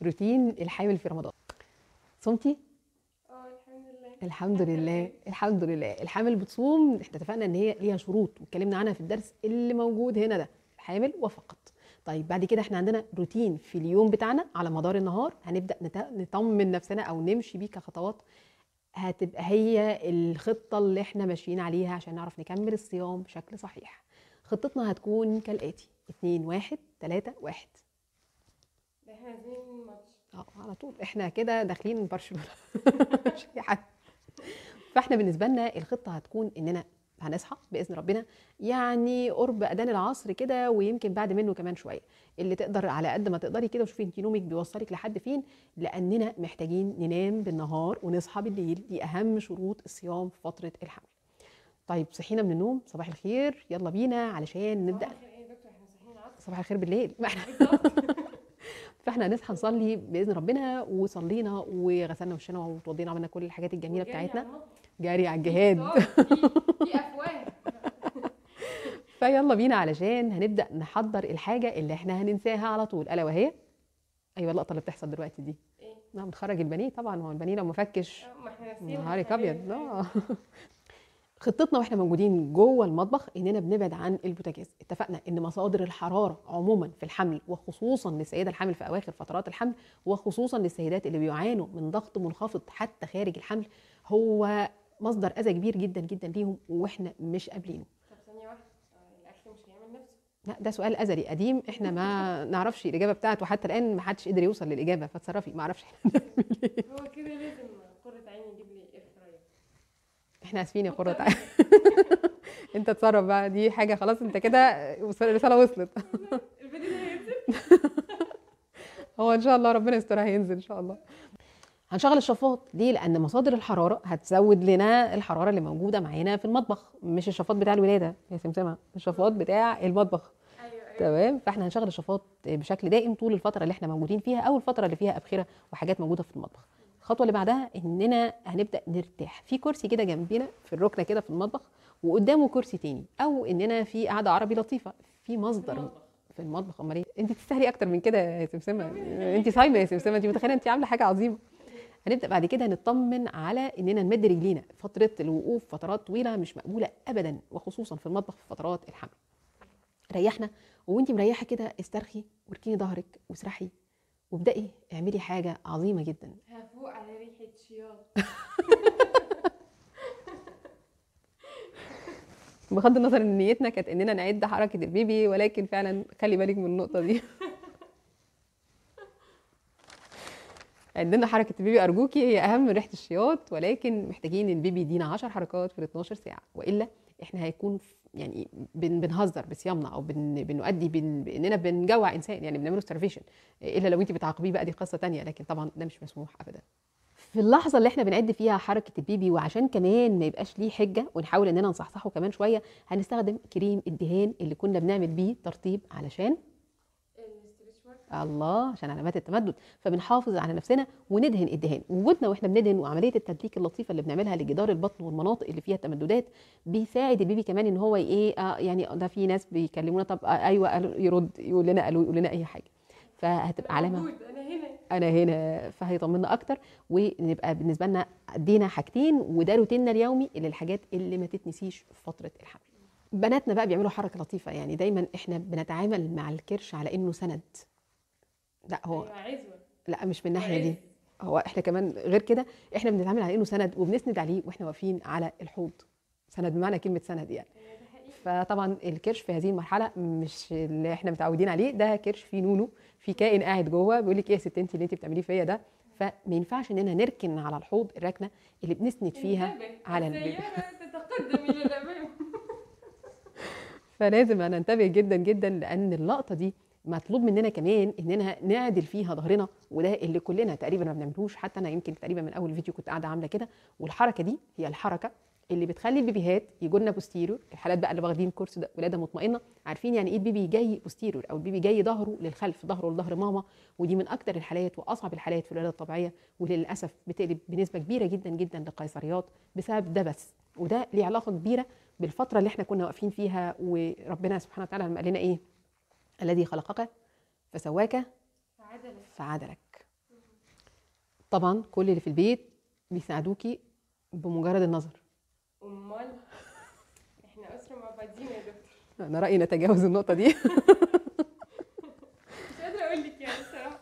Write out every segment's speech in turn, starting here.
روتين الحامل في رمضان صمتي اه الحمد لله الحمد لله الحمد لله الحامل بتصوم احنا اتفقنا ان هي ليها شروط واتكلمنا عنها في الدرس اللي موجود هنا ده الحامل وفقط طيب بعد كده احنا عندنا روتين في اليوم بتاعنا على مدار النهار هنبدا نت- نطمن نفسنا او نمشي بيه كخطوات هتبقى هي الخطه اللي احنا ماشيين عليها عشان نعرف نكمل الصيام بشكل صحيح خطتنا هتكون كالاتي 2 1 3 1 ده احنا نازلين ماتش اه على طول احنا كده داخلين برشلونه مش اي حد فاحنا بالنسبه لنا الخطه هتكون اننا هنصحى باذن ربنا يعني قرب اذان العصر كده ويمكن بعد منه كمان شويه اللي تقدر على قد ما تقدري كده وشوفي انت نومك بيوصلك لحد فين لاننا محتاجين ننام بالنهار ونصحى بالليل دي اهم شروط الصيام في فتره الحمل طيب صحينا من النوم صباح الخير يلا بينا علشان نبدا صباح الخير ايه يا دكتور احنا صاحيين العصر صباح الخير بالليل ما احنا بالظبط فاحنا هنصحى نصلي باذن ربنا وصلينا وغسلنا وشنا وتوضينا وعملنا كل الحاجات الجميله وجاي على بتاعتنا المطبخ. جاري على الجهاد طب، في في افواه فيلا بينا علشان هنبدا نحضر الحاجه اللي احنا هننساها على طول الا وهي ايوه اللقطه اللي بتحصل دلوقتي دي ايه نعم بنخرج البانيه طبعا ما هو البانيه لو ما فكش آه، ما احنا ناسيين نهارك ابيض اه خطتنا واحنا موجودين جوه المطبخ اننا بنبعد عن البوتاجاز اتفقنا ان مصادر الحراره عموما في الحمل وخصوصا للسيده الحامل في اواخر فترات الحمل وخصوصا للسيدات اللي بيعانوا من ضغط منخفض حتى خارج الحمل هو مصدر اذى كبير جدا جدا ليهم واحنا مش قابلينه طب ثانيه واحده آه، الاكل مش هيعمل نفسه لا ده سؤال ازلي قديم احنا ما نعرفش الاجابه بتاعته حتى الان ما حدش قدر يوصل للاجابه فتصرفي ما اعرفش هو كده لازم قرة عيني يجيب لي اير فراير احنا اسفين يا قرة عين انت اتصرف بقى دي حاجه خلاص انت كده وصل- الرساله وصلت الفيديو ده هينزل هو ان شاء الله ربنا يسترها هينزل ان شاء الله هنشغل الشفاط ليه لان مصادر الحراره هتزود لنا الحراره اللي موجوده معانا في المطبخ مش الشفاط بتاع الولاده يا سمسمه الشفاط بتاع المطبخ ايوه ايوه تمام فاحنا هنشغل الشفاط بشكل دائم طول الفتره اللي احنا موجودين فيها او الفتره اللي فيها ابخره وحاجات موجوده في المطبخ الخطوه اللي بعدها اننا هنبدا نرتاح في كرسي كده جنبنا في الركنه كده في المطبخ وقدامه كرسي تاني او اننا في قعده عربي لطيفه في مصدر المطبخ. في المطبخ امال ايه انت تستاهلي اكتر من كده يا سمسمه انت صايمه يا سمسمه انت متخيله انت عامله حاجه عظيمه هنبدا بعد كده نطمن على اننا نمد رجلينا فتره الوقوف فترات طويله مش مقبوله ابدا وخصوصا في المطبخ في فترات الحمل ريحنا وانت مريحه كده استرخي واركني ظهرك واسرحي وابدأي اعملي حاجة عظيمة جدا هفوق على ريحه شياط بغض النظر ان نيتنا كانت اننا نعد حركة البيبي ولكن فعلا خلي بالك من النقطة دي عندنا حركة البيبي أرجوكي هي أهم من ريحة الشياط ولكن محتاجين البيبي يدينا 10 حركات في ال 12 ساعة وإلا إحنا هيكون ف- يعني بن بنهزر بصيامنا أو بن بنؤدي بن بإننا بنجوع إنسان يعني بنعمله starvation إلا لو أنت بتعاقبيه بقى دي قصة تانية لكن طبعا ده مش مسموح أبدا في اللحظة اللي احنا بنعد فيها حركة البيبي وعشان كمان ما يبقاش ليه حجة ونحاول اننا نصحصحه كمان شوية هنستخدم كريم الدهان اللي كنا بنعمل بيه ترطيب علشان الاستريتش مارك الله عشان علامات التمدد فبنحافظ على نفسنا وندهن الدهان وجودنا واحنا بندهن وعمليه التدليك اللطيفه اللي بنعملها لجدار البطن والمناطق اللي فيها تمددات بيساعد البيبي كمان ان هو ايه آه يعني ده في ناس بيكلمونا طب آه ايوه قالوا يرد يقول لنا قالوا يقول لنا اي حاجه فهتبقى علامه موجود انا هنا انا هنا فهيطمنا اكتر ونبقى بالنسبه لنا ادينا حاجتين وده روتيننا اليومي اللي الحاجات اللي ما تتنسيش في فتره الحمل بناتنا بقى بيعملوا حركه لطيفه يعني دايما احنا بنتعامل مع الكرش على انه سند لا هو ايوه عزوه لا مش من الناحيه دي وعز. هو احنا كمان غير كده احنا بنتعامل على انه سند وبنسند عليه واحنا واقفين على الحوض سند بمعنى كلمه سند يعني أيوة، ده حقيقي فطبعا الكرش في هذه المرحله مش اللي احنا متعودين عليه ده كرش فيه نونو في كائن قاعد جوه بيقول لك ايه يا ست انت اللي انت بتعمليه فيا ده فما ينفعش اننا نركن على الحوض الركنه اللي بنسند فيها انتبه، على البيبي. السيارة تتقدم الى الامام فلازم ننتبه جدا جدا لان اللقطه دي مطلوب مننا كمان اننا نعدل فيها ظهرنا وده اللي كلنا تقريبا ما بنعملوش حتى انا يمكن تقريبا من اول فيديو كنت قاعده عامله كده والحركه دي هي الحركه اللي بتخلي البيبيهات يجوا لنا بوستيريور الحالات بقى اللي واخدين كورس ده ولاده مطمئنه عارفين يعني ايه البيبي جاي بوستيريور او البيبي جاي ظهره للخلف ظهره لظهر ماما ودي من اكتر الحالات واصعب الحالات في الولاده الطبيعيه وللاسف بتقلب بنسبه كبيره جدا جدا لقيصريات بسبب ده بس وده ليه علاقه كبيره بالفتره اللي احنا كنا واقفين فيها وربنا سبحانه وتعالى لما قال لنا ايه الذي خلقك فسواك فعدل فعدلك طبعا كل اللي في البيت بيساعدوكي بمجرد النظر امال احنا اسره مع بعضينا يا دكتور انا رايي نتجاوز النقطه دي مش قادره اقول لك يعني الصراحه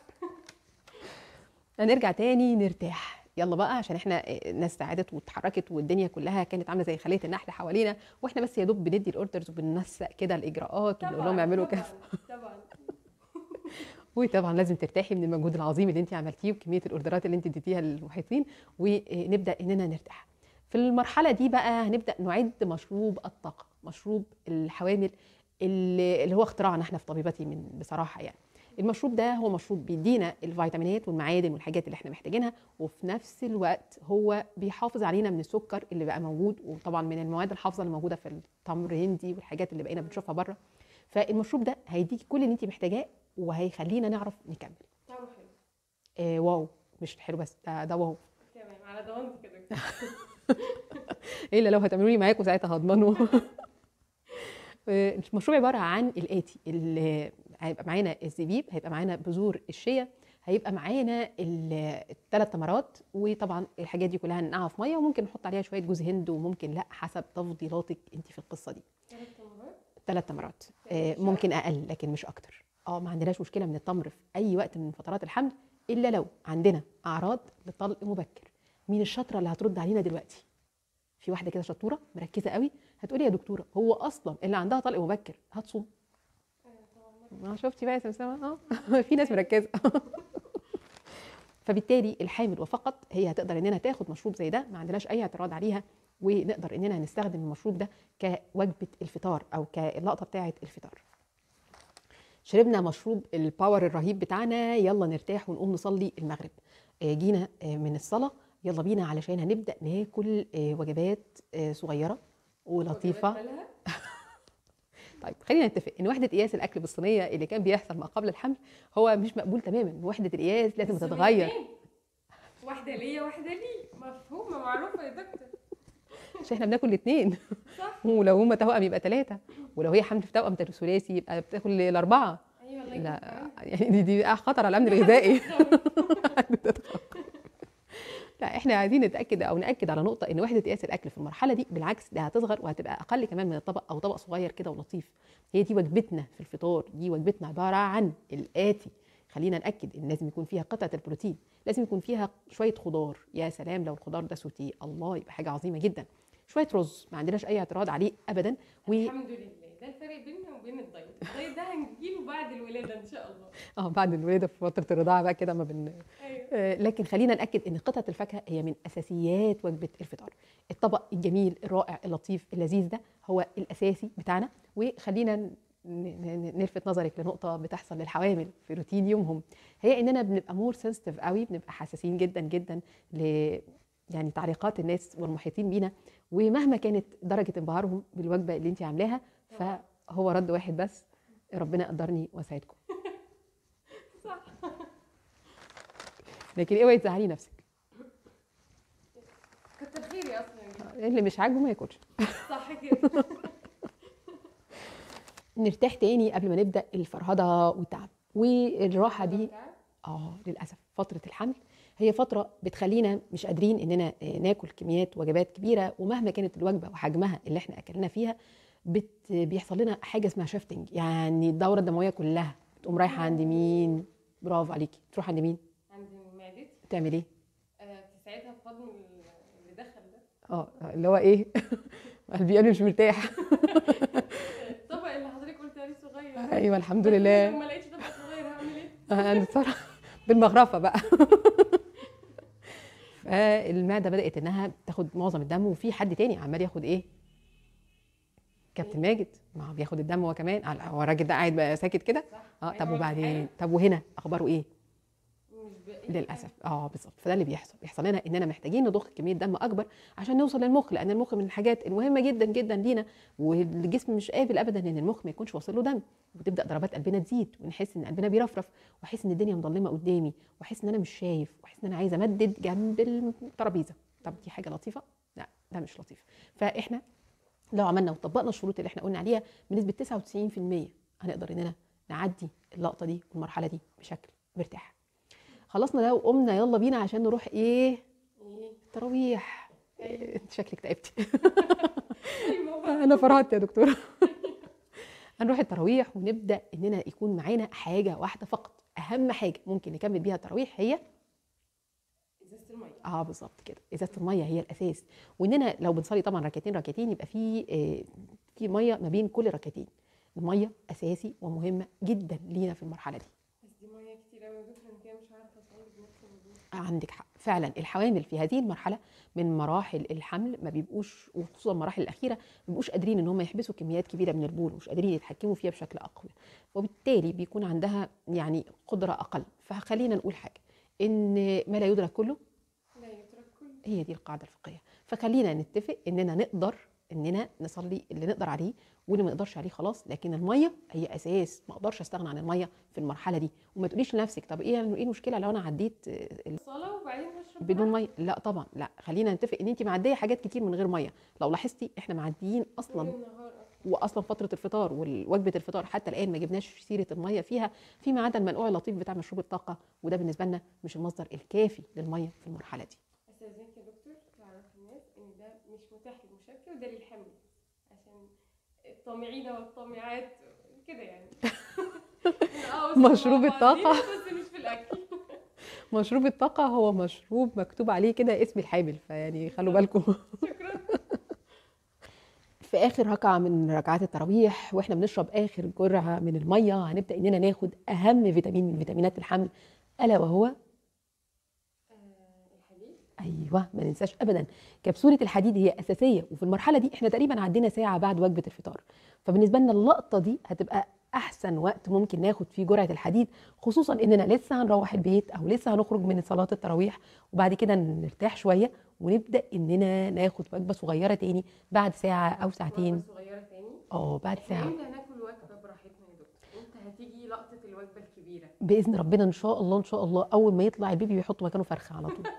هنرجع تاني نرتاح يلا بقى عشان احنا الناس ساعدت واتحركت والدنيا كلها كانت عامله زي خليه النحل حوالينا واحنا بس يا دوب بندي الاوردرز وبننسق كده الاجراءات وبنقول لهم طبعاً، اعملوا كذا طبعاً، طبعا وطبعا لازم ترتاحي من المجهود العظيم اللي انت عملتيه وكميه الاوردرات اللي انت اديتيها للمحيطين ونبدا اننا نرتاح في المرحله دي بقى هنبدا نعد مشروب الطاقه مشروب الحوامل اللي اللي هو اختراعنا احنا في طبيبتي من بصراحه يعني المشروب ده هو مشروب بيدينا الفيتامينات والمعادن والحاجات اللي احنا محتاجينها وفي نفس الوقت هو بيحافظ علينا من السكر اللي بقى موجود وطبعا من المواد الحافظه اللي موجوده في التمر الهندي والحاجات اللي بقينا بنشوفها بره فالمشروب ده هيديكي كل اللي انت محتاجاه وهيخلينا نعرف نكمل طعمه حلو آه واو مش حلو بس ده, ده واو تمام على ضمانتي كده دكتور. الا لو هتعملوا لي معاكم ساعتها هضمنه آه، المشروب عباره عن الاتي اللي هيبقى معانا الزبيب هيبقى معانا بذور الشيا هيبقى معانا الثلاث تمرات وطبعا الحاجات دي كلها هننقعها في ميه وممكن نحط عليها شويه جوز هند وممكن لا حسب تفضيلاتك انت في القصه دي ثلاث تمرات ثلاث تمرات آه، ممكن اقل لكن مش اكتر اه ما عندناش مشكله من التمر في اي وقت من فترات الحمل الا لو عندنا اعراض لطلق مبكر مين الشاطره اللي هترد علينا دلوقتي في واحده كده شطوره مركزه قوي هتقولي يا دكتوره هو اصلا اللي عندها طلق مبكر هتصوم ايوه طبعا اه شفتي بقى يا سمسمه اه في ناس مركزه فبالتالي الحامل وفقط هي هتقدر اننا تاخد مشروب زي ده ما عندناش اي اعتراض عليها ونقدر اننا نستخدم المشروب ده كوجبه الفطار او كاللقطه بتاعه الفطار شربنا مشروب الباور الرهيب بتاعنا يلا نرتاح ونقوم نصلي المغرب آه، جينا آه، من الصلاه يلا بينا علشان هنبدا ناكل آه، وجبات آه، صغيره ولطيفه وجبات مالها؟ طيب خلينا نتفق ان وحده قياس الاكل بالصينيه اللي كان بيحصل ما قبل الحمل هو مش مقبول تماما وحده القياس لازم تتغير الصينيتين. واحده ليا واحده لي مفهومه معروفه يا دكتور عشان احنا بناكل الاثنين صح ولو هما توأم يبقى ثلاثه ولو هي حمل في توأم ثلاثي يبقى بتاكل الاربعه ايوه الله لا يكون يعني دي, دي خطر على الامن الغذائي لا احنا عايزين نتاكد او ناكد على نقطه ان وحده قياس الاكل في المرحله دي بالعكس ده هتصغر وهتبقى اقل كمان من الطبق او طبق صغير كده ولطيف هي دي وجبتنا في الفطار دي وجبتنا عباره عن الاتي خلينا ناكد ان لازم يكون فيها قطعه البروتين لازم يكون فيها شويه خضار يا سلام لو الخضار ده سوتيه الله يبقى حاجه عظيمه جدا شويه رز ما عندناش اي اعتراض عليه ابدا و الحمد لله ده الفرق بيننا وبين الدايت الدايت ده هنجيله بعد الولاده ان شاء الله اه بعد الولاده في فتره الرضاعه بقى كده ما بن ايوه آه، لكن خلينا ناكد ان قطعه الفاكهه هي من اساسيات وجبه الفطار الطبق الجميل الرائع اللطيف اللذيذ ده هو الاساسي بتاعنا وخلينا ن- ن- نلفت نظرك لنقطه بتحصل للحوامل في روتين يومهم هي اننا بنبقى مور سنسيتيف قوي بنبقى حساسين جدا جدا ل يعني تعليقات الناس والمحيطين بينا ومهما كانت درجه انبهارهم بالوجبه اللي انت عاملاها فهو رد واحد بس ربنا قدرني وسعدكم صح لكن اوعي تزعلي نفسك كتر خيري اصلا جدا. اللي مش عاجبه ما ياكلش صح كده نرتاح تاني قبل ما نبدا الفرهده والتعب والراحه دي بتاعك؟ اه للاسف فتره الحمل هي فتره بتخلينا مش قادرين اننا آه، ناكل كميات وجبات كبيره ومهما كانت الوجبه وحجمها اللي احنا اكلنا فيها بت بيحصل لنا حاجه اسمها شيفتنج يعني الدوره الدمويه كلها بتقوم رايحه عند مين برافو عليكي تروح عند مين عند معدتي تعمل ايه آه، تساعدها في هضم اللي دخل ده اه اللي هو ايه قلبي قلبي مش مرتاح الطبق اللي حضرتك قلت عليه صغير ايوه الحمد لله لو ما لقيتش طبق صغير هعمل ايه؟ انا بصراحه بالمغرفه بقى فالمعده بدات انها تاخد معظم الدم وفي حد تاني عمال ياخد ايه كابتن ماجد ما هو بياخد الدم هو كمان على- هو الراجل ده قاعد بقى ساكت كده صح اه طب هيعمل وبعدين حاجة؟ طب وهنا اخباره ايه مش باقي للاسف اه بالظبط فده اللي بيحصل بيحصل لنا اننا محتاجين نضخ كميه دم اكبر عشان نوصل للمخ لان المخ من الحاجات المهمه جدا جدا لينا والجسم مش قابل ابدا ان المخ ما يكونش واصل له دم وتبدا ضربات قلبنا تزيد ونحس ان قلبنا بيرفرف واحس ان الدنيا مظلمه قدامي واحس ان انا مش شايف واحس ان انا عايزه امدد جنب الترابيزه طب دي حاجه لطيفه لا ده مش لطيف فاحنا لو عملنا وطبقنا الشروط اللي احنا قلنا عليها بنسبه 99% هنقدر اننا نعدي اللقطه دي والمرحله دي بشكل مرتاح خلصنا ده وقمنا يلا بينا عشان نروح ايه ايه تراويح أيوة. إيه، انت شكلك تعبتي ايوه بقى. انا فرحت يا دكتوره هنروح التراويح ونبدا اننا يكون معانا حاجه واحده فقط اهم حاجه ممكن نكمل بيها التراويح هي ازازه الميه اه بالظبط كده ازازه الميه هي الاساس واننا لو بنصلي طبعا ركعتين ركعتين يبقى في آه، في ميه ما بين كل ركعتين الميه اساسي ومهمه جدا لينا في المرحله دي بس دي ميه كتير قوي يا دكتور انا كده مش عارفه اصلي بنفس الموضوع عندك حق فعلا الحوامل في هذه المرحله من مراحل الحمل ما بيبقوش وخصوصا المراحل الاخيره ما بيبقوش قادرين ان هم يحبسوا كميات كبيره من البول مش قادرين يتحكموا فيها بشكل اقوى وبالتالي بيكون عندها يعني قدره اقل فخلينا نقول حاجه ان ما لا يدرك كله لا يترك كله هي دي القاعده الفقهيه فخلينا نتفق اننا نقدر اننا نصلي اللي نقدر عليه واللي ما نقدرش عليه خلاص لكن الميه هي اساس ما اقدرش استغنى عن الميه في المرحله دي وما تقوليش لنفسك طب ايه ايه المشكله لو انا عديت آه، ال- صلاه وبعدين هشرب بدون ميه لا طبعا لا خلينا نتفق ان انت معديه حاجات كتير من غير ميه لو لاحظتي احنا معديين طول اصلا النهار واصلا فتره الفطار ووجبه الفطار حتى الان ما جبناش سيره الميه فيها فيما عدا المنقوع اللطيف بتاع مشروب الطاقه وده بالنسبه لنا مش المصدر الكافي للميه في المرحله دي استاذنك يا دكتور تعرف الناس ان ده مش متاح للمشاركه وده للحمل عشان الطامعين والطامعات كده يعني آه، وصلنا مشروب مع الطاقة. بعضينا، بس مش في الاكل مشروب الطاقه هو مشروب مكتوب عليه كده اسم الحامل فيعني خلوا بالكم شكرا في اخر ركعه من ركعات التراويح واحنا بنشرب اخر جرعه من الميه هنبدا اننا ناخد اهم فيتامين من فيتامينات الحمل الا وهو آه، الحديد ايوه ما ننساش ابدا كبسوله الحديد هي اساسيه وفي المرحله دي احنا تقريبا عدينا ساعه بعد وجبه الفطار فبالنسبه لنا اللقطه دي هتبقى احسن وقت ممكن ناخد فيه جرعه الحديد خصوصا اننا لسه هنروح البيت او لسه هنخرج من صلاه التراويح وبعد كده نرتاح شويه ونبدا اننا ناخد وجبه صغيره تاني بعد ساعه او ساعتين وجبة صغيره تاني اه بعد احنا ساعه امتى هناكل وجبه براحتنا يا دكتور امتى هتيجي لقطه الوجبه الكبيره باذن ربنا ان شاء الله ان شاء الله اول ما يطلع البيبي بيحط مكانه فرخه على طول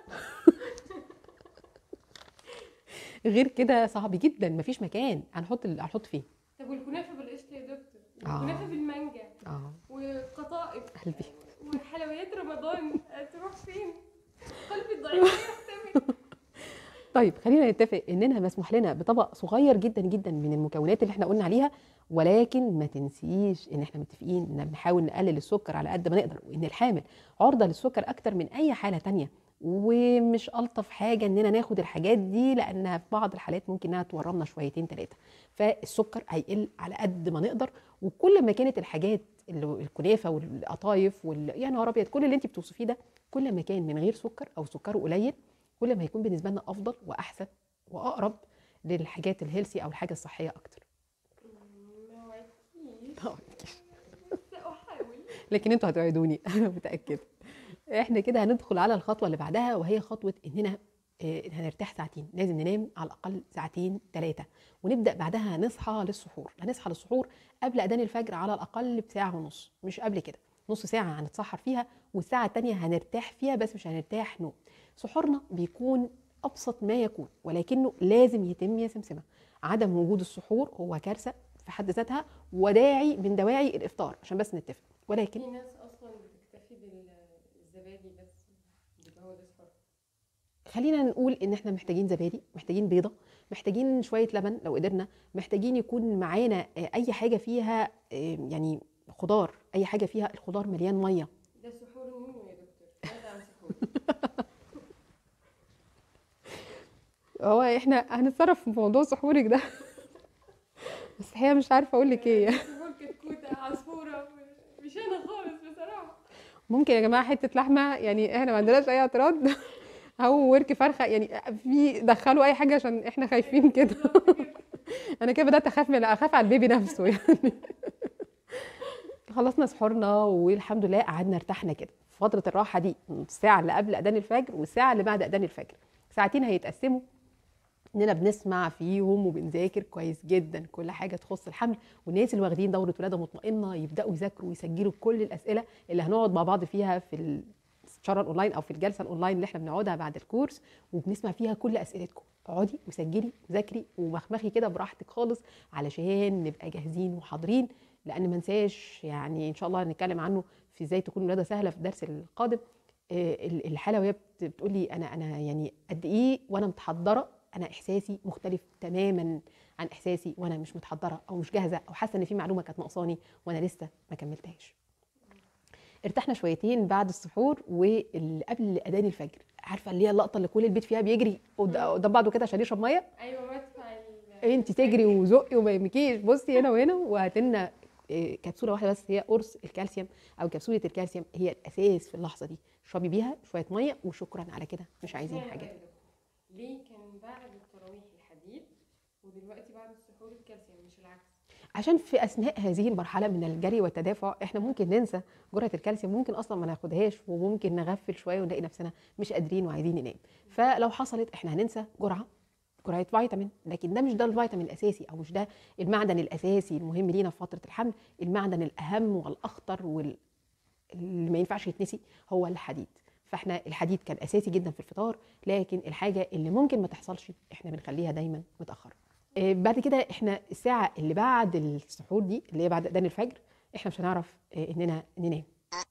غير كده صعب جدا مفيش مكان هنحط ال- هنحط فيه طب والكنافه بالقشطه يا دكتور آه. والكنافه بالمانجا اه وقطائف قلبي وحلويات رمضان تروح فين قلبي الضعيف لا يحتمل طيب خلينا نتفق اننا مسموح لنا بطبق صغير جدا جدا من المكونات اللي احنا قلنا عليها ولكن ما تنسيش ان احنا متفقين ان بنحاول نقلل السكر على قد ما نقدر وان الحامل عرضه للسكر اكتر من اي حاله تانية ومش الطف حاجه اننا ناخد الحاجات دي لانها في بعض الحالات ممكن انها تورمنا شويتين ثلاثه فالسكر هيقل على قد ما نقدر وكل ما كانت الحاجات اللي الكنافه والقطايف وال يا نهار ابيض كل اللي انت بتوصفيه ده كل ما كان من غير سكر او سكره قليل كل ما يكون بالنسبه لنا افضل واحسن واقرب للحاجات الهيلثي او الحاجه الصحيه اكتر ما وعدتكيش بس احاول لكن انتوا هتوعدوني انا متاكده احنا كده هندخل على الخطوه اللي بعدها وهي خطوه اننا آه، هنرتاح ساعتين لازم ننام على الاقل ساعتين ثلاثه ونبدا بعدها نصحى للسحور هنصحى للسحور قبل اذان الفجر على الاقل بساعه ونص مش قبل كده نص ساعه هنتسحر فيها والساعه الثانيه هنرتاح فيها بس مش هنرتاح نوم سحورنا بيكون ابسط ما يكون ولكنه لازم يتم يا سمسمه عدم وجود السحور هو كارثه في حد ذاتها وداعي من دواعي الافطار عشان بس نتفق ولكن في ناس اصلا بتكتفي بالزبادي بس بيبقى هو ده السحر خلينا نقول ان احنا محتاجين زبادي محتاجين بيضه محتاجين شويه لبن لو قدرنا محتاجين يكون معانا آه، اي حاجه فيها آه، يعني خضار اي حاجه فيها الخضار مليان ميه ده سحور النونو يا دكتور هذا عن سحور هو احنا هنتصرف في موضوع سحورك ده بس الحقيقه مش عارفه اقول لك ايه سحور كتكوته عصفوره مش انا خالص بصراحه ممكن يا جماعه حته لحمه يعني احنا ما عندناش اي اعتراض او ورك فرخه يعني في دخلوا اي حاجه عشان احنا خايفين كده انا كده بدات اخاف من اخاف على البيبي نفسه يعني خلصنا سحورنا والحمد لله قعدنا ارتحنا كده في فتره الراحه دي الساعه اللي قبل اذان الفجر والساعه اللي بعد اذان الفجر ساعتين هيتقسموا اننا بنسمع فيهم وبنذاكر كويس جدا كل حاجه تخص الحمل والناس اللي واخدين دوره ولاده مطمئنه يبداوا يذاكروا ويسجلوا كل الاسئله اللي هنقعد مع بعض فيها في الشاره الاونلاين او في الجلسه الاونلاين اللي احنا بنقعدها بعد الكورس وبنسمع فيها كل اسئلتكم اقعدي وسجلي وذاكري ومخمخي كده براحتك خالص علشان نبقى جاهزين وحاضرين لان ما ننساش يعني ان شاء الله هنتكلم عنه في ازاي تكون الولاده سهله في الدرس القادم آه، ال- الحاله وهي بت- بتقول لي انا انا يعني قد ايه وانا متحضره انا احساسي مختلف تماما عن احساسي وانا مش متحضره او مش جاهزه او حاسه ان في معلومه كانت ناقصاني وانا لسه ما كملتهاش ارتحنا شويتين بعد السحور وقبل اذان الفجر عارفه اللي هي اللقطه اللي كل البيت فيها بيجري قد- قدام بعضه كده عشان يشرب ميه ايوه مدفع ال- انت تجري وزقي وما يهمكيش بصي هنا وهنا وهاتلنا إيه، كبسوله واحده بس هي قرص الكالسيوم او كبسوله الكالسيوم هي الاساس في اللحظه دي اشربي بيها شويه ميه وشكرا على كده مش عايزين اشمعنى حاجه بقى ده؟ ليه كان بعد التراويح الحديد ودلوقتي بعد السحور الكالسيوم مش العكس عشان في اثناء هذه المرحله من الجري والتدافع احنا ممكن ننسى جرعه الكالسيوم ممكن اصلا ما ناخدهاش وممكن نغفل شويه ونلاقي نفسنا مش قادرين وعايزين ننام فلو حصلت احنا هننسى جرعه جرعه فيتامين لكن ده مش ده الفيتامين الاساسي او مش ده المعدن الاساسي المهم لينا في فتره الحمل المعدن الاهم والاخطر وال اللي ما ينفعش يتنسي هو الحديد فاحنا الحديد كان اساسي جدا في الفطار لكن الحاجه اللي ممكن ما تحصلش احنا بنخليها دايما متاخره آه، بعد كده احنا الساعه اللي بعد السحور دي اللي هي بعد اذان الفجر احنا مش هنعرف آه، اننا ننام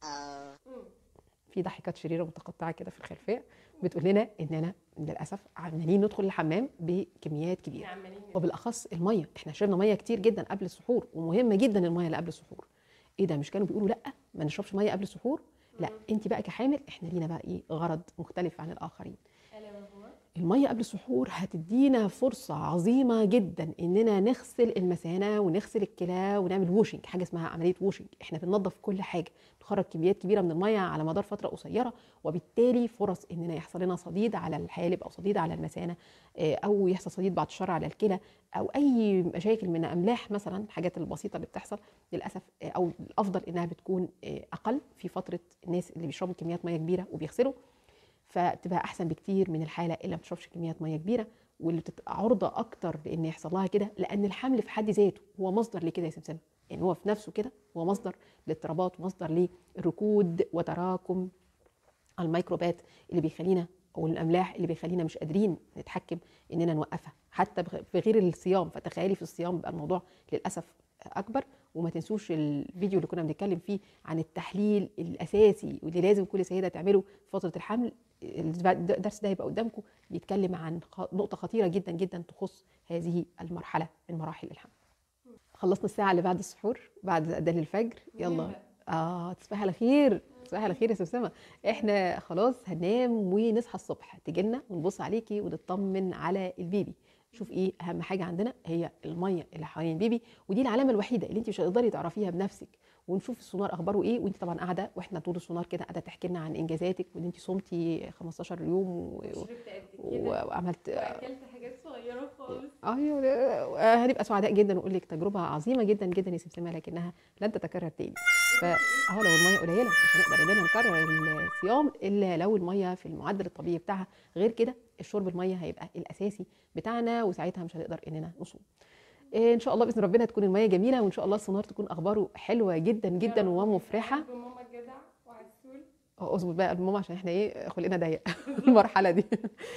مم. في ضحكات شريره متقطعه كده في الخلفيه بتقول لنا اننا للاسف عمالين ندخل الحمام بكميات احنا كبيره عمالين نعمل. وبالاخص الميه احنا شربنا ميه كتير جدا قبل السحور ومهمه جدا الميه اللي قبل السحور ايه ده مش كانوا بيقولوا لا ما نشربش ميه قبل السحور لا مم. انت بقى كحامل احنا لينا بقى ايه غرض مختلف عن الاخرين الا وهو الميه قبل السحور هتدينا فرصه عظيمه جدا اننا نغسل المثانه ونغسل الكلى ونعمل ووشنج حاجه اسمها عمليه ووشنج احنا بننظف كل حاجه بنخرج كميات كبيره من الميه على مدار فتره قصيره وبالتالي فرص اننا يحصل لنا صديد على الحالب او صديد على المثانه آه، او يحصل صديد بعد الشر على الكلى او اي مشاكل من املاح مثلا الحاجات البسيطه اللي بتحصل للاسف آه، او الافضل انها بتكون آه، اقل في فتره الناس اللي بيشربوا كميات ميه كبيره وبيغسلوا فبتبقى احسن بكتير من الحاله اللي ما بتشربش كميات ميه كبيره واللي بتبقى عرضه اكتر لان يحصل لها كده لان الحمل في حد ذاته هو مصدر لكده يا سمسمه يعني هو في نفسه كده هو مصدر للاضطرابات ومصدر للركود وتراكم الميكروبات اللي بيخلينا او الاملاح اللي بيخلينا مش قادرين نتحكم اننا نوقفها حتى بغ- في غير الصيام فتخيلي في الصيام بقى الموضوع للاسف اكبر وما تنسوش الفيديو اللي كنا بنتكلم فيه عن التحليل الاساسي واللي لازم كل سيده تعمله في فتره الحمل الدرس ده هيبقى قدامكم بيتكلم عن خ- نقطه خطيره جدا جدا تخص هذه المرحله من مراحل الحمل خلصنا الساعه اللي بعد السحور بعد اذان الفجر يلا مهمة. اه تصبحي على خير تصبحي على خير يا سمسمه احنا خلاص هننام ونصحى الصبح تجيلنا ونبص عليكي ونطمن على البيبي شوف ايه اهم حاجه عندنا هي الميه اللي حوالين البيبي ودي العلامه الوحيده اللي انت مش هتقدري تعرفيها بنفسك ونشوف السونار اخباره ايه وانت طبعا قاعده واحنا طول السونار كده قاعده تحكي لنا عن انجازاتك وان انت صمتي 15 يوم و... شربت قد و... كده وعملت واكلت حاجات صغيره خالص ايوه آه، هنبقى سعداء جدا ونقول لك تجربه عظيمه جدا جدا يا سمسمه لكنها لن تتكرر تاني فاهو لو الميه قليله مش هنقدر اننا نكرر الصيام الا لو الميه في المعدل الطبيعي بتاعها غير كده الشرب الميه هيبقى الاساسي بتاعنا وساعتها مش هنقدر اننا نصوم إيه ان شاء الله باذن ربنا تكون الميه جميله وان شاء الله السونار تكون اخباره حلوه جدا جدا يا رب ومفرحه قلب ماما الجدع وعسول اه، اظبط بقى قلب ماما عشان احنا ايه خلقنا ضيق المرحله دي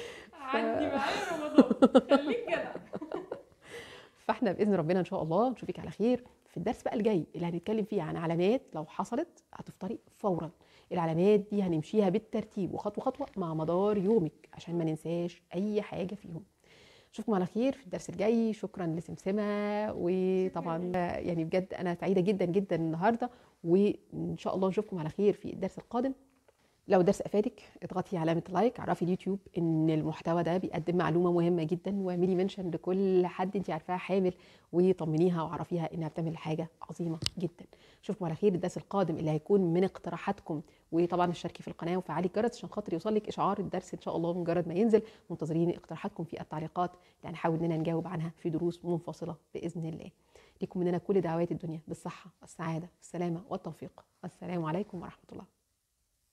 عدي معايا رمضان خليك جدع فاحنا باذن ربنا ان شاء الله نشوفك على خير في الدرس بقى الجاي اللي هنتكلم فيه عن علامات لو حصلت هتفطري فورا العلامات دي هنمشيها بالترتيب وخطوه خطوه مع مدار يومك عشان ما ننساش اي حاجه فيهم اشوفكم على خير في الدرس الجاي شكرا لسمسمه وطبعا يعني بجد انا سعيده جدا جدا النهارده وان شاء الله نشوفكم على خير في الدرس القادم لو الدرس افادك اضغطي علامه لايك عرفي اليوتيوب ان المحتوى ده بيقدم معلومه مهمه جدا واعملي منشن لكل حد انت عارفاها حامل وطمنيها وعرفيها انها بتعمل حاجه عظيمه جدا اشوفكم على خير الدرس القادم اللي هيكون من اقتراحاتكم وطبعا اشتركي في القناه وفعلي الجرس عشان خاطر يوصلك اشعار الدرس ان شاء الله مجرد ما ينزل منتظرين اقتراحاتكم في التعليقات اللي هنحاول اننا نجاوب عنها في دروس منفصله باذن الله لكم مننا كل دعوات الدنيا بالصحه والسعاده والسلامه والتوفيق والسلام عليكم ورحمه الله